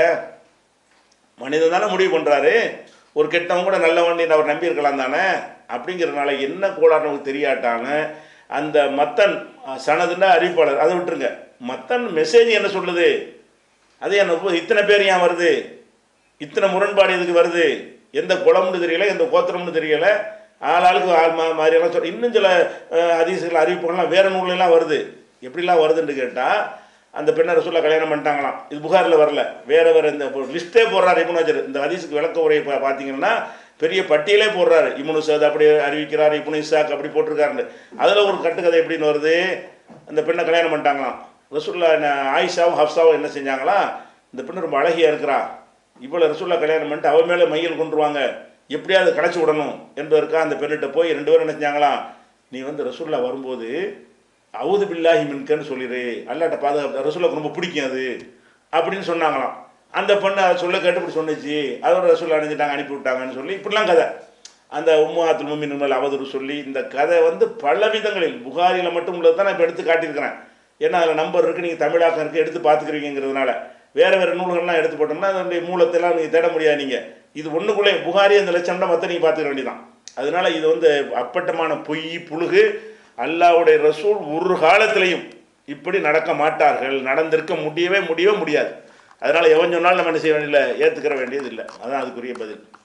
மனிதன் தானே முடிவு பண்ணுறாரு ஒரு கெட்டவன் கூட நல்லவன் அவர் நம்பி இருக்கலாம் தானே அப்படிங்கிறதுனால என்ன கோளாறு நமக்கு தெரியாட்டாங்க அந்த மத்தன் சனதுன்னா அறிவிப்பாளர் அதை விட்டுருங்க மத்தன் மெசேஜ் என்ன சொல்லுது அது என்ன இத்தனை பேர் ஏன் வருது இத்தனை முரண்பாடு எதுக்கு வருது எந்த குளம்னு தெரியல எந்த கோத்திரம்னு தெரியல ஆள் ஆளுக்கு ஆள் மா மாதிரியெல்லாம் சொல் இன்னும் சில அதிசயங்கள் அறிவிப்புகள்லாம் வேறு நூலெல்லாம் வருது எப்படிலாம் வருதுன்னு கேட்டால் அந்த பெண்ணை ரசூல்லா கல்யாணம் பண்ணிட்டாங்களாம் இது புகாரில் வரல வேறு வேறு இந்த லிஸ்ட்டே போடுறாரு இமுன் வஜர் இந்த ஹதீஸுக்கு விளக்க உரையை பா பார்த்தீங்கன்னா பெரிய பட்டியலே போடுறாரு இமுனு சத் அப்படி அறிவிக்கிறார் இப்னு இசாக் அப்படி போட்டிருக்காருன்னு அதில் ஒரு கட்டுக்கதை எப்படின்னு வருது அந்த பெண்ணை கல்யாணம் பண்ணிட்டாங்களாம் ரசூல்லா ஆயிஷாவும் ஹப்சாவும் என்ன செஞ்சாங்களா இந்த பெண்ணு ரொம்ப அழகியாக இருக்கிறா இவ்வளோ ரசூல்லா கல்யாணம் பண்ணிட்டு அவன் மேலே மையல் கொண்டுருவாங்க எப்படியாவது கடைச்சி விடணும் என்பதற்காக அந்த பெண்ணிட்ட போய் ரெண்டு பேரும் என்ன செஞ்சாங்களாம் நீ வந்து ரசூல்லா வரும்போது அவுது பில்லாஹி மின்கன்னு சொல்லிடு அல்லாட்ட பாதுகாப்பு ரசூலுக்கு ரொம்ப பிடிக்கும் அது அப்படின்னு சொன்னாங்களாம் அந்த பொண்ணு அதை சொல்ல கேட்டு இப்படி சொன்னிச்சு அதோட ரசூல் அணிஞ்சிட்டாங்க அனுப்பி விட்டாங்கன்னு சொல்லி இப்படிலாம் கதை அந்த உம்மாத்துல் முமின் மேல் அவதூறு சொல்லி இந்த கதை வந்து பல விதங்களில் புகாரியில் மட்டும் உள்ளது தான் நான் இப்போ எடுத்து காட்டியிருக்கிறேன் ஏன்னா அதில் நம்பர் இருக்குது நீங்கள் தமிழாக்கம் இருக்குது எடுத்து பார்த்துக்கிறீங்கிறதுனால வேறு வேறு நூல்கள்லாம் எடுத்து போட்டோம்னா அதனுடைய மூலத்தெல்லாம் நீங்கள் தேட முடியாது நீங்கள் இது ஒன்றுக்குள்ளே புகாரி அந்த லட்சம்னா மற்ற நீங்கள் பார்த்துக்க வேண்டியதான் அதனால இது வந்து அப்பட்டமான பொய் புழுகு அல்லாவுடைய ரசூல் ஒரு காலத்திலையும் இப்படி நடக்க மாட்டார்கள் நடந்திருக்க முடியவே முடியவே முடியாது அதனால் எவன் சொன்னாலும் நம்ம என்ன செய்ய வேண்டியதில்லை ஏற்றுக்கிற வேண்டியது இல்லை அதான் அதுக்குரிய பதில்